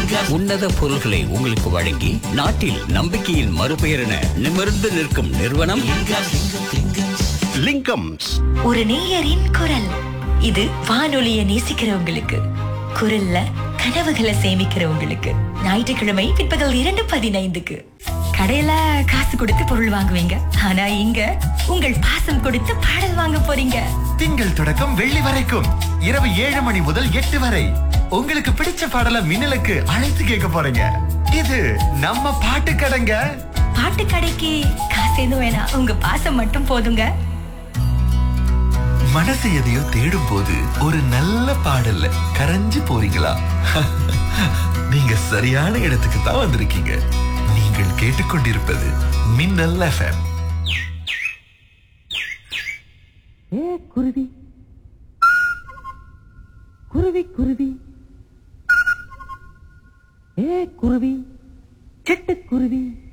உன்னத பொருள்களை உங்களுக்கு வழங்கி நாட்டில் நம்பிக்கையின் மறுபெயர் என நிமிர்ந்து நிற்கும் நிறுவனம் லிங்கம்ஸ் ஒரு நேயரின் குரல் இது வானொலிய நேசிக்கிறவங்களுக்கு குரல்ல கனவுகளை சேமிக்கிறவங்களுக்கு ஞாயிற்றுக்கிழமை பிற்பகல் இரண்டு பதினைந்துக்கு கடையில காசு கொடுத்து பொருள் வாங்குவீங்க ஆனா இங்க உங்கள் பாசம் கொடுத்து பாடல் வாங்க போறீங்க திங்கள் தொடக்கம் வெள்ளி வரைக்கும் இரவு ஏழு மணி முதல் எட்டு வரை உங்களுக்கு பிடிச்ச பாடல மின்னலுக்கு அழைத்து கேட்க போறீங்க இது நம்ம பாட்டு கடைங்க பாட்டு கடைக்கு காசு எதுவும் வேணாம் உங்க பாசம் மட்டும் போதுங்க மனசு எதையோ தேடும் போது ஒரு நல்ல பாடல்ல கரைஞ்சு போறீங்களா நீங்க சரியான இடத்துக்கு தான் வந்திருக்கீங்க நீங்கள் கேட்டுக்கொண்டிருப்பது மின்னல் எஃப்எம் ஏ குருவி குருவி குருவி ஏ குருவி சிட்டுக்குருவி